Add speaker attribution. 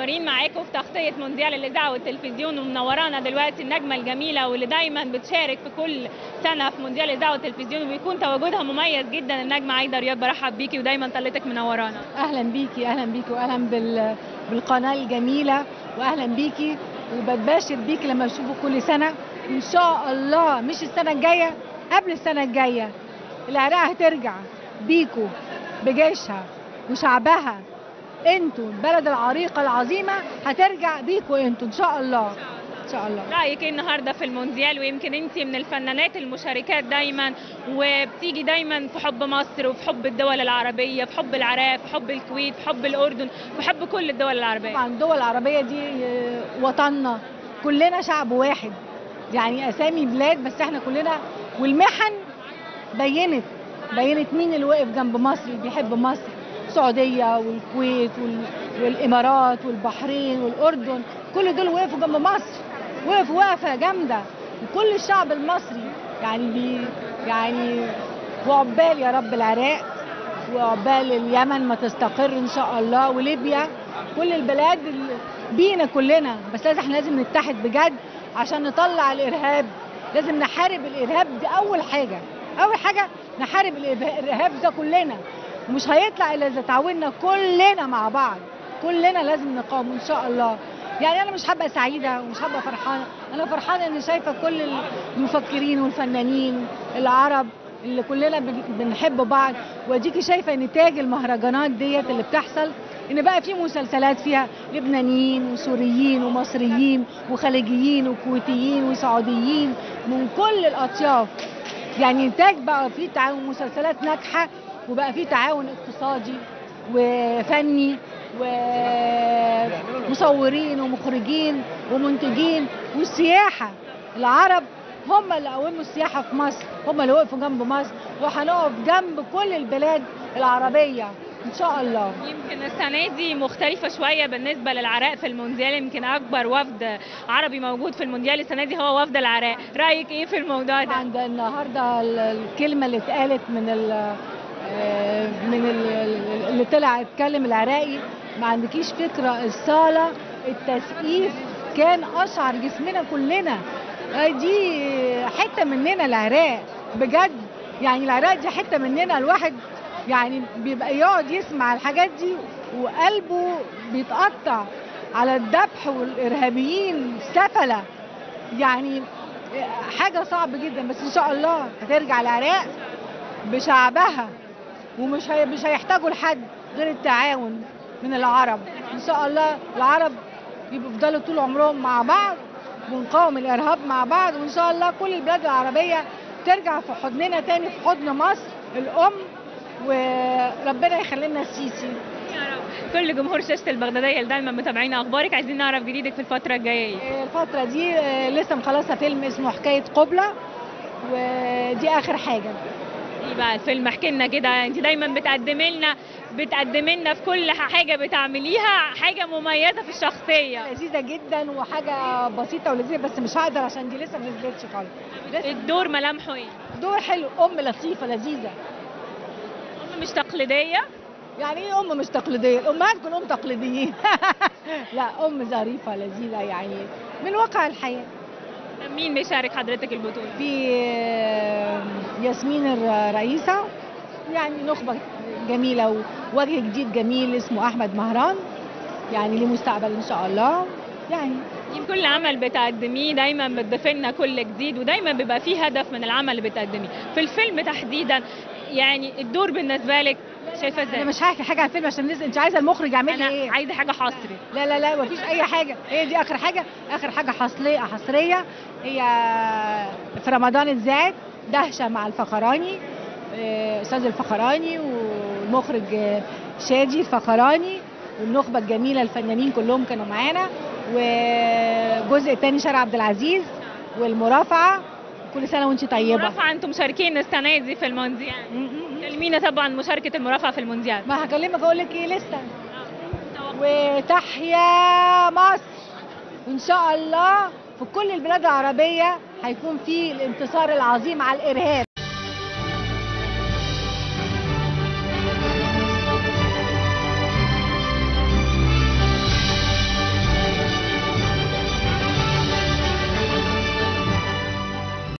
Speaker 1: مستمرين معاكم في تغطيه مونديال الاذاعه والتلفزيون ومنورانا دلوقتي النجمه الجميله واللي دايما بتشارك في كل سنه في مونديال الاذاعه والتلفزيون وبيكون تواجدها مميز جدا النجمه عايده رياض برحب بيكي ودايما طلتك منورانا
Speaker 2: اهلا بيكي اهلا بيكي واهلا بال... بالقناه الجميله واهلا بيكي وبتباشر بيكي لما اشوفه كل سنه ان شاء الله مش السنه الجايه قبل السنه الجايه العراق هترجع بيكو بجيشها وشعبها انتوا البلد العريقه العظيمه هترجع بيكو انتوا ان شاء الله ان شاء الله
Speaker 1: رايك ايه النهارده في المونديال ويمكن انت من الفنانات المشاركات دايما وبتيجي دايما في حب مصر وفي حب الدول العربيه في حب العراق في حب الكويت في حب الاردن في حب كل الدول العربيه
Speaker 2: طبعا الدول العربيه دي آه، وطننا كلنا شعب واحد يعني اسامي بلاد بس احنا كلنا والمحن بينت بينت مين اللي واقف جنب مصر اللي بيحب مصر السعوديه والكويت وال... والامارات والبحرين والاردن كل دول وقفوا جنب مصر وقفوا وقفه جامده وكل الشعب المصري يعني بي يعني وعقبال يا رب العراق وعقبال اليمن ما تستقر ان شاء الله وليبيا كل البلاد اللي بينا كلنا بس لازم احنا لازم نتحد بجد عشان نطلع الارهاب لازم نحارب الارهاب دي اول حاجه اول حاجه نحارب الإرهاب- الارهاب ده كلنا ومش هيطلع الا اذا تعاوننا كلنا مع بعض كلنا لازم نقاوم ان شاء الله يعني انا مش هبقى سعيده ومش هبقى فرحانه انا فرحانه اني شايفه كل المفكرين والفنانين العرب اللي كلنا بن- بنحب بعض واديكي شايفه نتاج المهرجانات ديت اللي بتحصل ان بقى في مسلسلات فيها لبنانيين وسوريين ومصريين وخليجيين وكويتيين وسعوديين من كل الاطياف يعني نتاج بقى في تعاون مسلسلات ناجحه وبقى في تعاون اقتصادي وفني ومصورين ومخرجين ومنتجين والسياحه العرب هم اللي قوموا السياحه في مصر هم اللي وقفوا جنب مصر وهنقف جنب كل البلاد العربيه ان شاء الله
Speaker 1: يمكن السنه دي مختلفه شويه بالنسبه للعراق في المونديال يمكن اكبر وفد عربي موجود في المونديال السنه دي هو وفد العراق رايك ايه في الموضوع ده
Speaker 2: عند النهارده ال- الكلمه اللي اتقالت من ال آه، من ال- اللي طلع اتكلم العراقي ما عندكيش فكره الصاله التسقيف كان اشعر جسمنا كلنا آه، دي حته مننا العراق بجد يعني العراق دي حته مننا الواحد يعني بيبقى يقعد يسمع الحاجات دي وقلبه بيتقطع على الذبح والارهابيين سفله يعني حاجه صعب جدا بس ان شاء الله هترجع العراق بشعبها ومش هي مش هيحتاجوا لحد غير التعاون من العرب ان شاء الله العرب يبقوا يفضلوا طول عمرهم مع بعض ونقاوم الارهاب مع بعض وان شاء الله كل البلاد العربيه ترجع في حضننا تاني في حضن مصر الام وربنا يخلي لنا السيسي
Speaker 1: يا رب. كل جمهور شاشه البغداديه اللي دايما متابعين اخبارك عايزين نعرف جديدك في الفتره الجايه ايه
Speaker 2: الفترة دي آه، لسه مخلصة فيلم اسمه حكاية قبلة ودي آخر حاجة
Speaker 1: ايه بقى الفيلم احكي لنا كده انت دايما بتقدمي لنا بتقدمي لنا في كل حاجه بتعمليها حاجه مميزه في الشخصيه
Speaker 2: لذيذة جدا وحاجة بسيطة ولذيذة بس مش هقدر عشان دي لسه ما نزلتش خالص لسه
Speaker 1: الدور ملامحه ايه
Speaker 2: دور حلو أم لطيفة لذيذة
Speaker 1: أم مش تقليديه
Speaker 2: يعني ايه أم مش تقليدية الأمهات كلهم تقليديين لا أم ظريفة لذيذة يعني من واقع الحياة
Speaker 1: مين بيشارك حضرتك البطوله
Speaker 2: في آه، ياسمين الرئيسة يعني نخبة جميلة ووجه جديد جميل اسمه أحمد مهران يعني ليه مستقبل إن شاء الله يعني
Speaker 1: يمكن كل عمل بتقدميه دايما بتضيفي لنا كل جديد ودايما بيبقى فيه هدف من العمل اللي بتقدميه في الفيلم تحديدا يعني الدور بالنسبه لك شايفه
Speaker 2: أنا
Speaker 1: ازاي
Speaker 2: مش هحكي حاجة عن الفيلم عشان ننزل أنت عايزة المخرج يعمل لي
Speaker 1: انا
Speaker 2: إيه؟
Speaker 1: عايزه حاجه حصري
Speaker 2: لا لا لا مفيش أي حاجة هي دي آخر حاجة آخر حاجة حصرية حصرية هي في رمضان اتذاعت دهشة مع الفخراني آه، أستاذ الفخراني والمخرج آه، شادي الفخراني والنخبة الجميلة الفنانين كلهم كانوا معانا وجزء تاني شارع عبد العزيز والمرافعة كل سنة وانت طيبة
Speaker 1: المرافعه انتم مشاركين السنه دي في المونديال
Speaker 2: م- م- م.
Speaker 1: كلمينا طبعا مشاركه المرافعه في المونديال
Speaker 2: ما هكلمك اقول لك ايه لسه وتحيا مصر وان شاء الله في كل البلاد العربيه هيكون في الانتصار العظيم على الارهاب